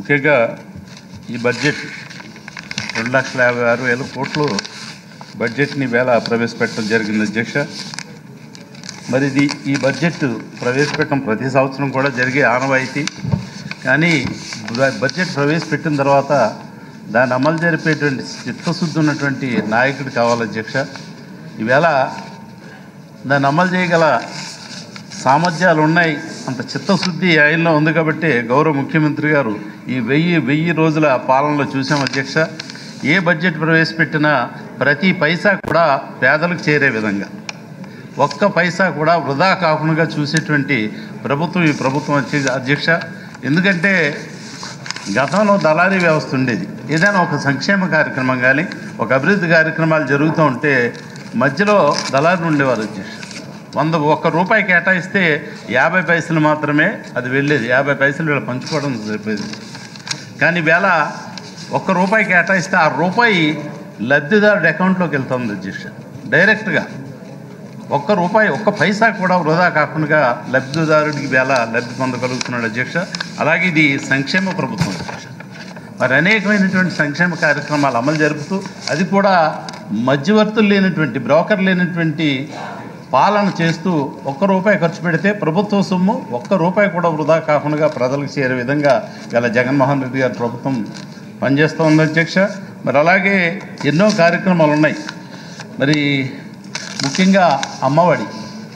ముఖ్యంగా ఈ బడ్జెట్ రెండు లక్షల యాభై ఆరు వేల కోట్లు బడ్జెట్ని వేళ ప్రవేశపెట్టడం జరిగింది అధ్యక్ష మరి ఇది ఈ బడ్జెట్ ప్రవేశపెట్టడం ప్రతి సంవత్సరం కూడా జరిగే ఆనవాయితీ కానీ బ- బడ్జెట్ ప్రవేశపెట్టిన తర్వాత దాన్ని అమలు జరిపేటువంటి చిత్తశుద్ధి ఉన్నటువంటి నాయకుడు కావాలి అధ్యక్ష ఈవేళ దాన్ని అమలు చేయగల సామర్థ్యాలు ఉన్నాయి అంత చిత్తశుద్ధి ఆయనలో ఉంది కాబట్టి గౌరవ ముఖ్యమంత్రి గారు ఈ వెయ్యి వెయ్యి రోజుల పాలనలో చూసాం అధ్యక్ష ఏ బడ్జెట్ ప్రవేశపెట్టినా ప్రతి పైసా కూడా పేదలకు చేరే విధంగా ఒక్క పైసా కూడా వృధా కాకుండా చూసేటువంటి ప్రభుత్వం ఈ ప్రభుత్వం అధ్య- అధ్యక్ష ఎందుకంటే గతంలో దళారీ వ్యవస్థ ఉండేది ఏదైనా ఒక సంక్షేమ కార్యక్రమం కానీ ఒక అభివృద్ధి కార్యక్రమాలు జరుగుతూ ఉంటే మధ్యలో దళారులు ఉండేవారు అధ్యక్ష వంద ఒక్క రూపాయి కేటాయిస్తే యాభై పైసలు మాత్రమే అది వెళ్ళేది యాభై పైసలు వీళ్ళు పంచుకోవడం సరిపోయేది కానీ వేళ ఒక్క రూపాయి కేటాయిస్తే ఆ రూపాయి లబ్ధిదారుడి అకౌంట్లోకి వెళ్తుంది అధ్యక్ష డైరెక్ట్గా ఒక్క రూపాయి ఒక్క పైసా కూడా వృధా కాకుండా లబ్ధిదారుడికి వేళ లబ్ధి పొందగలుగుతున్నాడు అధ్యక్ష అలాగే ఇది సంక్షేమ ప్రభుత్వం అధ్యక్ష మరి అనేకమైనటువంటి సంక్షేమ కార్యక్రమాలు అమలు జరుపుతూ అది కూడా మధ్యవర్తులు లేనటువంటి బ్రోకర్ లేనటువంటి పాలన చేస్తూ ఒక్క రూపాయి ఖర్చు పెడితే ప్రభుత్వ సొమ్ము ఒక్క రూపాయి కూడా వృధా కాకుండా ప్రజలకు చేరే విధంగా ఇలా జగన్మోహన్ రెడ్డి గారి ప్రభుత్వం పనిచేస్తూ ఉంది అధ్యక్ష మరి అలాగే ఎన్నో కార్యక్రమాలు ఉన్నాయి మరి ముఖ్యంగా అమ్మఒడి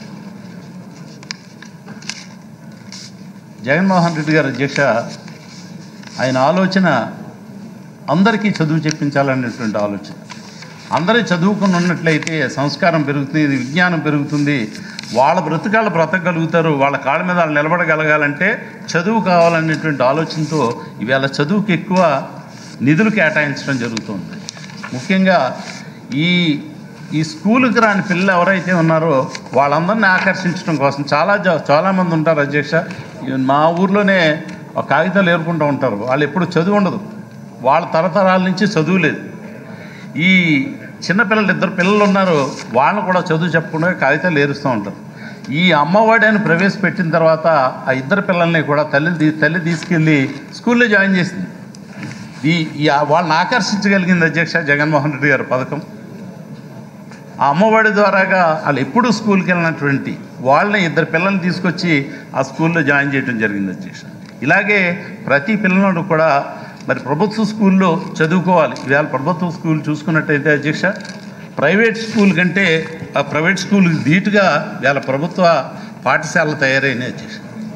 జగన్మోహన్ రెడ్డి గారు అధ్యక్ష ఆయన ఆలోచన అందరికీ చదువు చెప్పించాలనేటువంటి ఆలోచన అందరూ చదువుకుని ఉన్నట్లయితే సంస్కారం పెరుగుతుంది విజ్ఞానం పెరుగుతుంది వాళ్ళ బ్రతకాళ్ళు బ్రతకగలుగుతారు వాళ్ళ కాళ్ళ మీద వాళ్ళు నిలబడగలగాలంటే చదువు కావాలనేటువంటి ఆలోచనతో ఇవాళ చదువుకి ఎక్కువ నిధులు కేటాయించడం జరుగుతుంది ముఖ్యంగా ఈ ఈ స్కూల్కి రాని పిల్లలు ఎవరైతే ఉన్నారో వాళ్ళందరినీ ఆకర్షించడం కోసం చాలా జ- చాలామంది ఉంటారు అధ్యక్ష ఈ మా ఊర్లోనే ఒక కాగితాలు ఏరుకుంటూ ఉంటారు వాళ్ళు ఎప్పుడు చదువు ఉండదు వాళ్ళ తరతరాల నుంచి చదువు లేదు ఈ చిన్నపిల్లలు ఇద్దరు పిల్లలు ఉన్నారు వాళ్ళని కూడా చదువు చెప్పకుండా కాగితాలు ఏరుస్తూ ఉంటారు ఈ అమ్మఒడి అని ప్రవేశపెట్టిన తర్వాత ఆ ఇద్దరు పిల్లల్ని కూడా తల్లి తీ- తల్లి తీసుకెళ్ళి స్కూల్లో జాయిన్ చేసింది ఈ ఈ వాళ్ళని ఆకర్షించగలిగింది అధ్యక్ష జగన్మోహన్ రెడ్డి గారి పథకం ఆ అమ్మఒడి ద్వారాగా వాళ్ళు ఎప్పుడు స్కూల్కి వెళ్ళినటువంటి వాళ్ళని ఇద్దరు పిల్లల్ని తీసుకొచ్చి ఆ స్కూల్లో జాయిన్ చేయడం జరిగింది అధ్యక్ష ఇలాగే ప్రతి పిల్లలను కూడా మరి ప్రభుత్వ స్కూల్లో చదువుకోవాలి ఇవాళ ప్రభుత్వ స్కూల్ చూసుకున్నట్టయితే అధ్యక్ష ప్రైవేట్ స్కూల్ కంటే ఆ ప్రైవేట్ స్కూల్ ధీటుగా ఇవాళ ప్రభుత్వ పాఠశాలలు తయారైనాయి అధ్యక్ష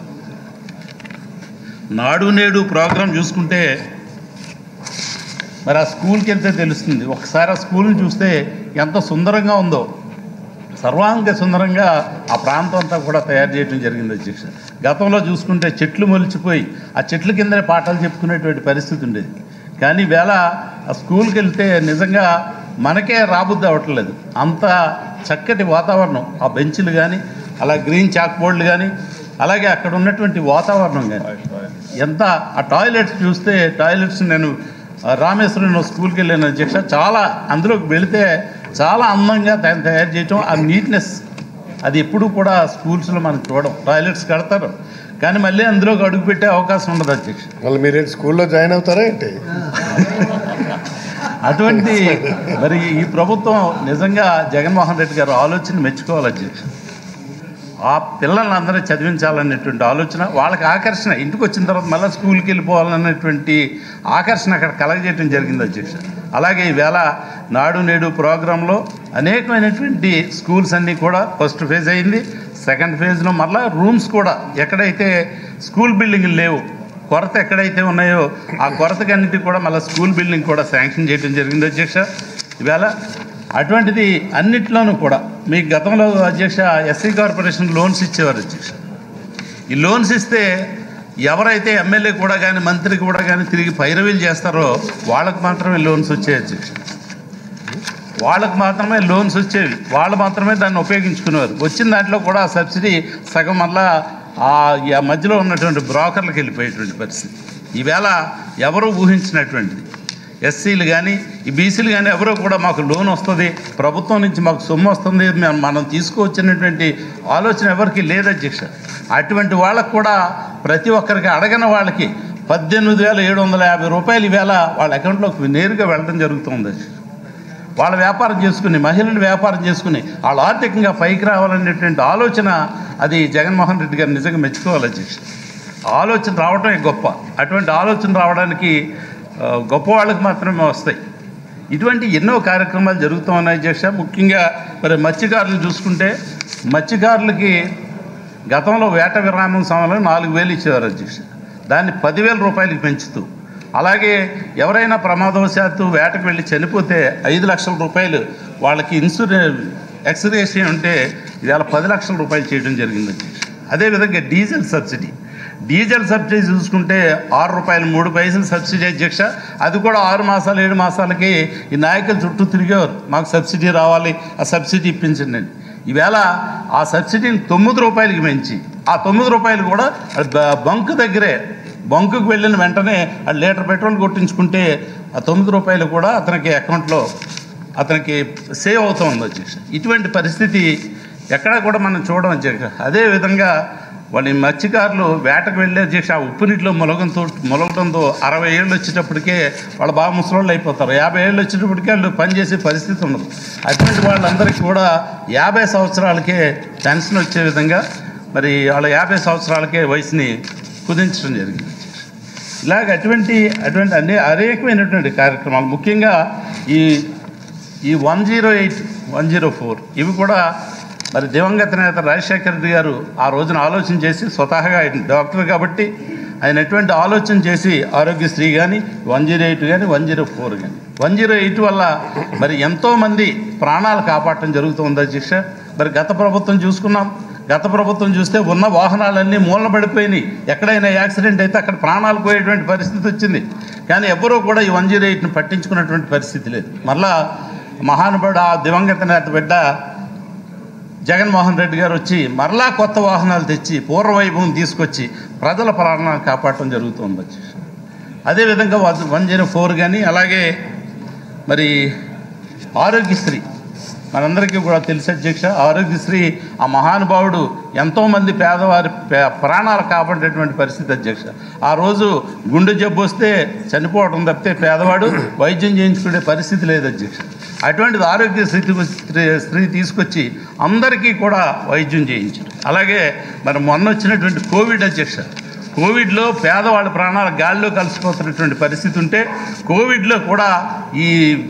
నాడు నేడు ప్రోగ్రాం చూసుకుంటే మరి ఆ స్కూల్కి వెళ్తే తెలుస్తుంది ఒకసారి ఆ స్కూల్ని చూస్తే ఎంత సుందరంగా ఉందో సర్వాంగ సుందరంగా ఆ ప్రాంతం అంతా కూడా తయారు చేయడం జరిగింది అధ్యక్ష గతంలో చూసుకుంటే చెట్లు మొలిచిపోయి ఆ చెట్ల కిందనే పాఠాలు చెప్పుకునేటువంటి పరిస్థితి ఉండేది కానీ వేళ ఆ స్కూల్కి వెళ్తే నిజంగా మనకే రాబుద్ది అవ్వట్లేదు అంత చక్కటి వాతావరణం ఆ బెంచ్లు కానీ అలా గ్రీన్ చాక్ బోర్డులు కానీ అలాగే అక్కడ ఉన్నటువంటి వాతావరణం కానీ ఎంత ఆ టాయిలెట్స్ చూస్తే టాయిలెట్స్ నేను ఆ, రామేశ్వరం స్కూల్కి వెళ్ళాను అధ్యక్ష చాలా అందులోకి వెళితే చాలా అందంగా దాన్ని తయారు చేయటం ఆ నీట్నెస్ అది ఎప్పుడు కూడా స్కూల్స్లో మనం చూడం టాయిలెట్స్ కడతారు కానీ మళ్ళీ అందులోకి అడుగు పెట్టే అవకాశం ఉండదు అధ్యక్ష మళ్ళీ మీరు స్కూల్లో జాయిన్ అవుతారా ఏంటి అటువంటి మరి ఈ ప్రభుత్వం నిజంగా జగన్మోహన్ రెడ్డి గారు ఆలోచన మెచ్చుకోవాలి అధ్యక్ష ఆ పిల్లల్ని అందరూ చదివించాలనేటువంటి ఆలోచన వాళ్ళకి ఆకర్షణ ఇంటికి వచ్చిన తర్వాత మళ్ళీ స్కూల్కి వెళ్ళిపోవాలనేటువంటి ఆకర్షణ అక్కడ కలగజేయడం జరిగింది అధ్యక్ష అలాగే ఈవేళ నాడు నేడు ప్రోగ్రాంలో అనేకమైనటువంటి స్కూల్స్ అన్నీ కూడా ఫస్ట్ ఫేజ్ అయింది సెకండ్ ఫేజ్లో మళ్ళీ రూమ్స్ కూడా ఎక్కడైతే స్కూల్ బిల్డింగ్లు లేవు కొరత ఎక్కడైతే ఉన్నాయో ఆ కొరతకన్నిటి కూడా మళ్ళీ స్కూల్ బిల్డింగ్ కూడా శాంక్షన్ చేయడం జరిగింది అధ్యక్ష ఈవేళ అటువంటిది అన్నిట్లోనూ కూడా మీకు గతంలో అధ్యక్ష ఎస్సీ కార్పొరేషన్ లోన్స్ ఇచ్చేవారు అధ్యక్ష ఈ లోన్స్ ఇస్తే ఎవరైతే ఎమ్మెల్యే కూడా కానీ మంత్రి కూడా కానీ తిరిగి పైరవీలు చేస్తారో వాళ్ళకు మాత్రమే లోన్స్ వచ్చాయి అధ్యక్ష వాళ్ళకు మాత్రమే లోన్స్ వచ్చేవి వాళ్ళు మాత్రమే దాన్ని ఉపయోగించుకునేవారు వచ్చిన దాంట్లో కూడా ఆ సబ్సిడీ సగం మళ్ళా ఆ ఈ మధ్యలో ఉన్నటువంటి బ్రోకర్లకు వెళ్ళిపోయేటువంటి పరిస్థితి ఈవేళ ఎవరు ఊహించినటువంటిది ఎస్సీలు కానీ ఈ బీసీలు కానీ ఎవరో కూడా మాకు లోన్ వస్తుంది ప్రభుత్వం నుంచి మాకు సొమ్ము వస్తుంది మేము మనం తీసుకువచ్చినటువంటి ఆలోచన ఎవరికి లేదు అధ్యక్ష అటువంటి వాళ్ళకు కూడా ప్రతి ఒక్కరికి అడగని వాళ్ళకి పద్దెనిమిది వేల ఏడు వందల యాభై రూపాయలు ఈవేళ వాళ్ళ అకౌంట్లోకి నేరుగా వెళ్ళడం జరుగుతుంది వాళ్ళ వ్యాపారం చేసుకుని మహిళలు వ్యాపారం చేసుకుని వాళ్ళు ఆర్థికంగా పైకి రావాలనేటువంటి ఆలోచన అది జగన్మోహన్ రెడ్డి గారు నిజంగా మెచ్చుకోవాలి అధ్యక్ష ఆలోచన రావడమే గొప్ప అటువంటి ఆలోచన రావడానికి ఆ, గొప్ప వాళ్ళకి మాత్రమే వస్తాయి ఇటువంటి ఎన్నో కార్యక్రమాలు జరుగుతూ ఉన్నాయి అధ్యక్ష ముఖ్యంగా మరి మత్స్యకారులు చూసుకుంటే మత్స్యకారులకి గతంలో వేట విరామం సమయంలో నాలుగు వేలు ఇచ్చేవారు అధ్యక్ష దాన్ని పదివేల రూపాయలకి పెంచుతూ అలాగే ఎవరైనా ప్రమాదవశాత్తు వేటకు వెళ్ళి చనిపోతే ఐదు లక్షల రూపాయలు వాళ్ళకి ఇన్సూరెన్స్ ఎక్స్రేషన్ ఉంటే ఇవాళ పది లక్షల రూపాయలు చేయడం జరిగింది అధ్యక్ష అదేవిధంగా డీజిల్ సబ్సిడీ డీజిల్ సబ్సిడీ చూసుకుంటే ఆరు రూపాయలు మూడు పైసలు సబ్సిడీ అధ్యక్ష అది కూడా ఆరు మాసాలు ఏడు మాసాలకి ఈ నాయకులు చుట్టూ తిరిగేవారు మాకు సబ్సిడీ రావాలి ఆ సబ్సిడీ ఇప్పించండి అని ఈవేళ ఆ సబ్సిడీని తొమ్మిది రూపాయలకి పెంచి ఆ తొమ్మిది రూపాయలు కూడా అది బ- బంక్ దగ్గరే బంకుకు వెళ్ళిన వెంటనే ఆ లీటర్ పెట్రోల్ కొట్టించుకుంటే ఆ తొమ్మిది రూపాయలు కూడా అతనికి అకౌంట్లో అతనికి సేవ్ అవుతుంది అధ్యక్ష ఇటువంటి పరిస్థితి ఎక్కడా కూడా మనం చూడడం అధ్యక్ష అదేవిధంగా వాళ్ళ ఈ మత్స్యకారులు వేటకు వెళ్ళే అధ్యక్ష ఆ ఉప్పు నీటిలో మొలగంతో మొలగడంతో అరవై ఏళ్ళు వచ్చేటప్పటికే వాళ్ళు బాగా ముసలోళ్ళు అయిపోతారు యాభై ఏళ్ళు వచ్చేటప్పటికే వాళ్ళు పనిచేసే పరిస్థితి ఉండదు అటువంటి వాళ్ళందరికీ కూడా యాభై సంవత్సరాలకే పెన్షన్ వచ్చే విధంగా మరి వాళ్ళ యాభై సంవత్సరాలకే వయసుని కుదించడం జరిగింది ఇలాగ అటువంటి అటువంటి అన్ని అనేకమైనటువంటి కార్యక్రమాలు ముఖ్యంగా ఈ ఈ one zero eight one zero four ఇవి కూడా మరి దివంగత నేత రాజశేఖర రెడ్డి గారు ఆ రోజున ఆలోచన చేసి స్వతహాగా ఆయన డాక్టర్ కాబట్టి ఆయన ఎటువంటి ఆలోచన చేసి ఆరోగ్యశ్రీ కానీ వన్ జీరో ఎయిట్ కానీ వన్ జీరో ఫోర్ కానీ వన్ జీరో ఎయిట్ వల్ల మరి ఎంతోమంది ప్రాణాలు కాపాడటం జరుగుతుంది అధ్యక్ష మరి గత ప్రభుత్వం చూసుకున్నాం గత ప్రభుత్వం చూస్తే ఉన్న వాహనాలన్నీ మూలన పడిపోయినాయి ఎక్కడైనా యాక్సిడెంట్ అయితే అక్కడ ప్రాణాలు పోయేటువంటి పరిస్థితి వచ్చింది కానీ ఎవరూ కూడా ఈ వన్ జీరో ఎయిట్ని పట్టించుకున్నటువంటి పరిస్థితి లేదు మరలా మహానుభావుడు ఆ దివంగత నేత బిడ్డ జగన్మోహన్ రెడ్డి గారు వచ్చి మరలా కొత్త వాహనాలు తెచ్చి పూర్వవైభవం తీసుకొచ్చి ప్రజల ప్రాణాలను కాపాడటం జరుగుతుంది అదేవిధంగా వన్ జీరో ఫోర్ కానీ అలాగే మరి ఆరోగ్యశ్రీ మనందరికీ కూడా తెలుసు అధ్యక్ష ఆరోగ్యశ్రీ ఆ మహానుభావుడు ఎంతోమంది పేదవారి పే- ప్రాణాలు కాపాడేటువంటి పరిస్థితి అధ్యక్ష ఆ రోజు గుండె జబ్బు వస్తే చనిపోవడం తప్పితే పేదవాడు వైద్యం చేయించుకునే పరిస్థితి లేదు అధ్యక్ష అటువంటిది ఆరోగ్యశ్రీ తీ- స్త్రీ తీసుకొచ్చి అందరికీ కూడా వైద్యం చేయించారు అలాగే మరి మొన్న వచ్చినటువంటి కోవిడ్ అధ్యక్ష కోవిడ్లో పేదవాళ్ళ ప్రాణాలు గాల్లో కలిసిపోతున్నటువంటి పరిస్థితి ఉంటే కోవిడ్లో కూడా ఈ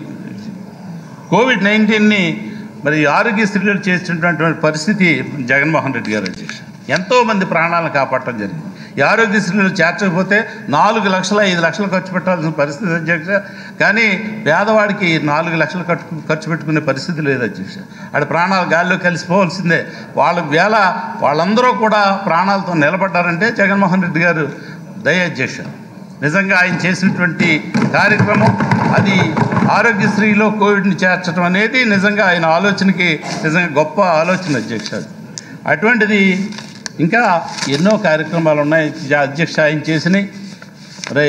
కోవిడ్ నైన్టీన్ని మరి ఆరోగ్యశ్రీలో చేసినటువంటి పరిస్థితి జగన్మోహన్ రెడ్డి గారు అధ్యక్ష ఎంతోమంది ప్రాణాలను కాపాడటం జరిగింది ఈ ఆరోగ్యశ్రీలో చేర్చకపోతే నాలుగు లక్షల ఐదు లక్షలు ఖర్చు పెట్టాల్సిన పరిస్థితి అధ్యక్ష కానీ పేదవాడికి నాలుగు లక్షలు ఖర్చు ఖర్చు పెట్టుకునే పరిస్థితి లేదు అధ్యక్ష ఆడ ప్రాణాలు గాల్లో కలిసిపోవాల్సిందే వాళ్ళ వేళ వాళ్ళందరూ కూడా ప్రాణాలతో నిలబడ్డారంటే జగన్మోహన్ రెడ్డి గారు దయ అధ్యక్ష నిజంగా ఆయన చేసినటువంటి కార్యక్రమం అది ఆరోగ్యశ్రీలో కోవిడ్ని చేర్చడం అనేది నిజంగా ఆయన ఆలోచనకి నిజంగా గొప్ప ఆలోచన అధ్యక్ష అది. అటువంటిది ఇంకా ఎన్నో కార్యక్రమాలు ఉన్నాయి జా- అధ్యక్ష ఆయన చేసినాయి మరి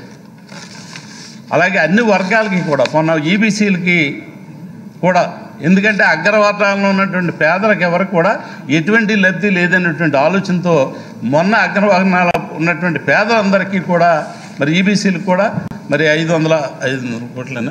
అలాగే అన్ని వర్గాలకి కూడా మొన్న ఈబీసీలకి కూడా ఎందుకంటే అగ్రవర్గాల్లో ఉన్నటువంటి పేదలకు ఎవరికి కూడా ఎటువంటి లబ్ధి లేదనేటువంటి ఆలోచనతో మొన్న అగ్రవర్గాల ఉన్నటువంటి పేదలందరికీ కూడా మరి ఈబీసీలకు కూడా మరి ఐదు వందల ఐదు వందల కోట్లనా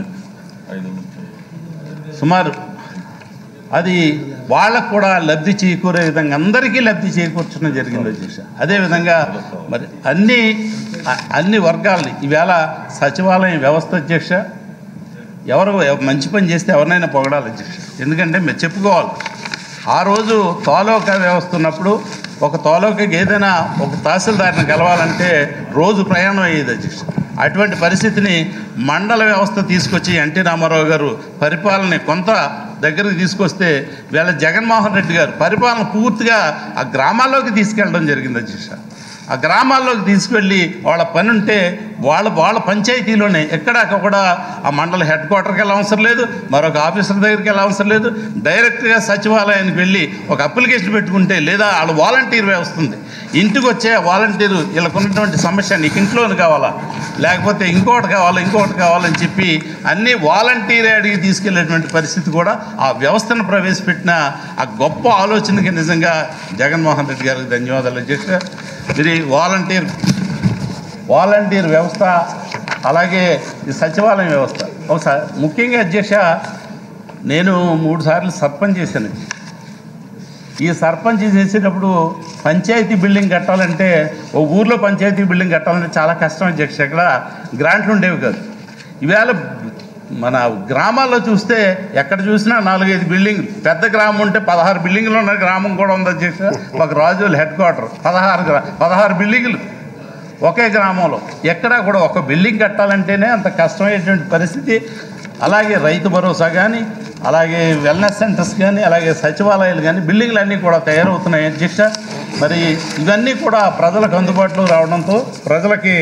సుమారు అది వాళ్ళకు కూడా లబ్ధి చేకూరే విధంగా అందరికీ లబ్ధి చేకూర్చడం జరిగింది అధ్యక్ష అదేవిధంగా మరి అన్ని అ- అన్ని వర్గాలని ఈవేళ సచివాలయం వ్యవస్థ అధ్యక్ష ఎవరు ఎవ- మంచి పని చేస్తే ఎవరినైనా పొగడాలి అధ్యక్ష ఎందుకంటే మీరు చెప్పుకోవాలి ఆ రోజు తాలూకా వ్యవస్థ ఉన్నప్పుడు ఒక తాలూకాకి ఏదైనా ఒక తహసీల్దార్ని కలవాలంటే రోజు ప్రయాణం అయ్యేది అధ్యక్ష అటువంటి పరిస్థితిని మండల వ్యవస్థ తీసుకొచ్చి ఎన్టీ రామారావు గారు పరిపాలన కొంత దగ్గరకు తీసుకొస్తే వీళ్ళ జగన్మోహన్ రెడ్డి గారు పరిపాలన పూర్తిగా ఆ గ్రామాల్లోకి తీసుకెళ్ళడం జరిగింది అధ్యక్ష ఆ గ్రామాల్లోకి తీసుకెళ్ళి వాళ్ళ పని ఉంటే వాళ్ళ వాళ్ళ పంచాయతీలోనే ఎక్కడక్కడ ఆ మండల హెడ్ క్వార్టర్కి వెళ్ళ అవసరం లేదు మరొక ఆఫీసర్ దగ్గరికి వెళ్ళ అవసరం లేదు డైరెక్ట్గా సచివాలయానికి వెళ్ళి ఒక అప్లికేషన్ పెట్టుకుంటే లేదా వాళ్ళ వాలంటీర్ వ్యవస్థ ఉంది ఇంటికి వచ్చే వాలంటీరు వీళ్ళకు ఉన్నటువంటి సమస్య నీకు ఇంట్లోని కావాలా లేకపోతే ఇంకోటి కావాలా ఇంకోటి కావాలని చెప్పి అన్ని వాలంటీరే అడిగి తీసుకెళ్లేటువంటి పరిస్థితి కూడా ఆ వ్యవస్థను ప్రవేశపెట్టిన ఆ గొప్ప ఆలోచనకి నిజంగా జగన్మోహన్ రెడ్డి గారికి ధన్యవాదాలు అధ్యక్ష ఇది వాలంటీర్ వాలంటీర్ వ్యవస్థ అలాగే ఈ సచివాలయం వ్యవస్థ ఒకసారి ముఖ్యంగా అధ్యక్ష నేను మూడు సార్లు సర్పంచ్ చేశాను ఈ సర్పంచ్ చేసేటప్పుడు పంచాయతీ బిల్డింగ్ కట్టాలంటే ఓ ఊర్లో పంచాయతీ బిల్డింగ్ కట్టాలంటే చాలా కష్టం అధ్యక్ష ఇక్కడ గ్రాంట్లు ఉండేవి కాదు ఈవేళ మన గ్రామాల్లో చూస్తే ఎక్కడ చూసినా నాలుగైదు బిల్డింగ్ పెద్ద గ్రామం ఉంటే పదహారు బిల్డింగ్లు ఉన్న గ్రామం కూడా ఉంది అధ్యక్ష ఒక రాజుల హెడ్ క్వార్టర్ పదహారు గ్రా పదహారు బిల్డింగ్లు ఒకే గ్రామంలో ఎక్కడా కూడా ఒక బిల్డింగ్ కట్టాలంటేనే అంత కష్టమయ్యేటువంటి పరిస్థితి అలాగే రైతు భరోసా కానీ అలాగే వెల్నెస్ సెంటర్స్ కానీ అలాగే సచివాలయాలు కానీ బిల్డింగ్లు అన్నీ కూడా తయారవుతున్నాయి అధ్యక్ష మరి ఇవన్నీ కూడా ప్రజలకు అందుబాటులో రావడంతో ప్రజలకి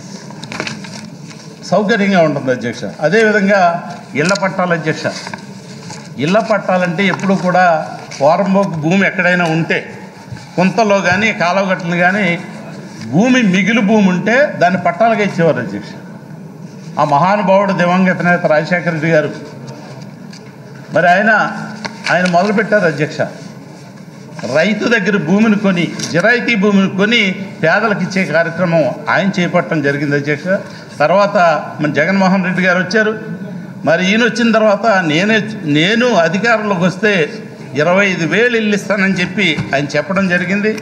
సౌకర్యంగా ఉంటుంది అధ్యక్ష అదేవిధంగా ఇళ్ల పట్టాలు అధ్యక్ష ఇళ్ల పట్టాలంటే ఎప్పుడు కూడా వారంబోకు భూమి ఎక్కడైనా ఉంటే కుంతలో కానీ కాలువగట్లు కానీ భూమి మిగిలి భూమి ఉంటే దాన్ని పట్టాలుగా ఇచ్చేవారు అధ్యక్ష ఆ మహానుభావుడు దివంగత నేత రాజశేఖర రెడ్డి గారు మరి ఆయన ఆయన మొదలుపెట్టారు అధ్యక్ష రైతు దగ్గర భూమిని కొని జిరాయితీ భూమిని కొని పేదలకు ఇచ్చే కార్యక్రమం ఆయన చేపట్టడం జరిగింది అధ్యక్ష తర్వాత మన జగన్మోహన్ రెడ్డి గారు వచ్చారు మరి ఈయన వచ్చిన తర్వాత నేనే నేను అధికారంలోకి వస్తే ఇరవై ఐదు వేలు ఇల్లు ఇస్తానని చెప్పి ఆయన చెప్పడం జరిగింది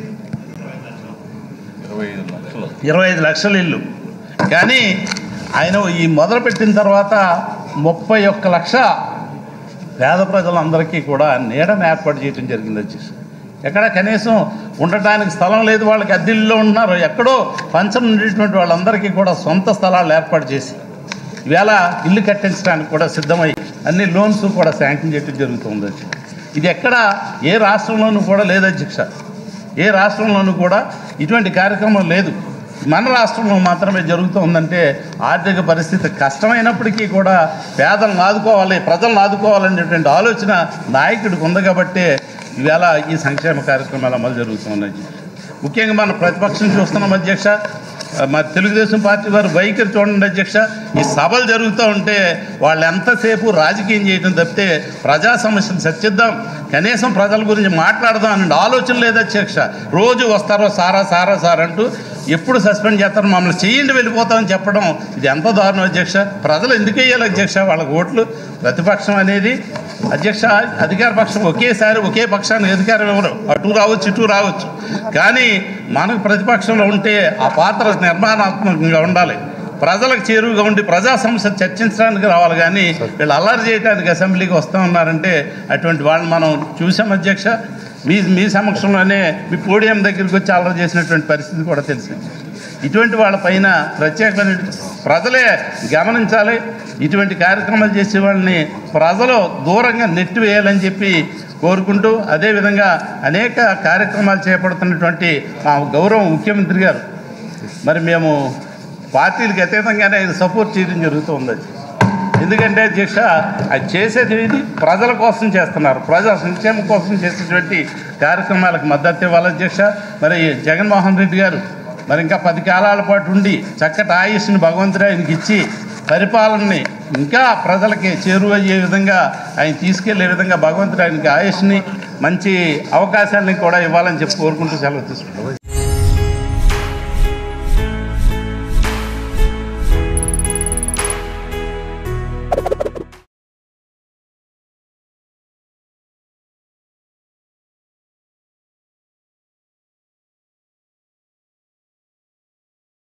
ఇరవై ఐదు లక్షల ఇల్లు కానీ ఆయన ఈ మొదలుపెట్టిన తర్వాత ముప్పై ఒక్క లక్ష పేద ప్రజలందరికీ కూడా నీడను ఏర్పాటు చేయడం జరిగింది వచ్చేసి ఎక్కడ కనీసం ఉండటానికి స్థలం లేదు వాళ్ళకి అద్దెల్లో ఉన్నారు ఎక్కడో పంచం ఉండేటువంటి వాళ్ళందరికీ కూడా సొంత స్థలాలు ఏర్పాటు చేసి ఈవేళ ఇల్లు కట్టించడానికి కూడా సిద్ధమై అన్ని లోన్స్ కూడా శాంక్షన్ చేయడం జరుగుతుంది అధ్యక్ష. ఇది ఎక్కడ ఏ రాష్ట్రంలోనూ కూడా లేదు అధ్యక్ష ఏ రాష్ట్రంలోనూ కూడా ఇటువంటి కార్యక్రమం లేదు మన రాష్ట్రంలో మాత్రమే జరుగుతూ ఉందంటే ఆర్థిక పరిస్థితి కష్టమైనప్పటికీ కూడా పేదలను ఆదుకోవాలి ప్రజలను ఆదుకోవాలనేటువంటి ఆలోచన నాయకుడికి ఉంది కాబట్టే ఈవేళ ఈ సంక్షేమ కార్యక్రమాలు అమలు జరుగుతున్నాయి ముఖ్యంగా మన ప్రతిపక్షం చూస్తున్నాం అధ్యక్ష మరి తెలుగుదేశం పార్టీ వారు వైఖరి చూడండి అధ్యక్ష ఈ సభలు జరుగుతూ ఉంటే వాళ్ళు ఎంతసేపు రాజకీయం చేయడం తప్పితే ప్రజా సమస్యలు చర్చిద్దాం కనీసం ప్రజల గురించి మాట్లాడదాం అనే ఆలోచన లేదు అధ్యక్ష రోజు వస్తారో సారా సారా సార్ అంటూ ఎప్పుడు సస్పెండ్ చేస్తారో మమ్మల్ని చెయ్యండి వెళ్ళిపోతామని చెప్పడం ఇది ఎంత దారుణం అధ్యక్ష ప్రజలు ఎందుకు వేయాలి అధ్యక్ష వాళ్ళకి ఓట్లు ప్రతిపక్షం అనేది అధ్యక్ష అధికార పక్షం ఒకేసారి ఒకే పక్షానికి అధికారం ఇవ్వరు అటు రావచ్చు ఇటు రావచ్చు కానీ మనకు ప్రతిపక్షంలో ఉంటే ఆ పాత్ర నిర్మాణాత్మకంగా ఉండాలి ప్రజలకు చేరువుగా ఉండి ప్రజా సమస్య చర్చించడానికి రావాలి కానీ వీళ్ళు అల్లరి చేయడానికి అసెంబ్లీకి వస్తూ ఉన్నారంటే అటువంటి వాళ్ళని మనం చూసాం అధ్యక్ష మీ మీ సమక్షంలోనే మీ పోడియం దగ్గరికి వచ్చి అల్లరి చేసినటువంటి పరిస్థితి కూడా తెలిసింది ఇటువంటి వాళ్ళపైన ప్రత్యేకమైన ప్రజలే గమనించాలి ఇటువంటి కార్యక్రమాలు చేసే వాళ్ళని ప్రజలు దూరంగా నెట్టివేయాలని చెప్పి కోరుకుంటూ అదేవిధంగా అనేక కార్యక్రమాలు చేపడుతున్నటువంటి మా గౌరవ ముఖ్యమంత్రి గారు మరి మేము పార్టీలకు అతీతంగానే ఇది సపోర్ట్ చేయడం జరుగుతుంది ఎందుకంటే అధ్యక్ష అది చేసేది ఇది ప్రజల కోసం చేస్తున్నారు ప్రజా సంక్షేమం కోసం చేసేటువంటి కార్యక్రమాలకు మద్దతు ఇవ్వాలి అధ్యక్ష మరి జగన్మోహన్ రెడ్డి గారు మరి ఇంకా పది కాలాల పాటు ఉండి చక్కటి ఆయుష్ని భగవంతుడు ఆయనకి ఇచ్చి పరిపాలనని ఇంకా ప్రజలకి చేరువయ్యే విధంగా ఆయన తీసుకెళ్లే విధంగా భగవంతుడు ఆయనకి ఆయుష్ని మంచి అవకాశాన్ని కూడా ఇవ్వాలని చెప్పి కోరుకుంటూ సెలవు తీసుకుంటాం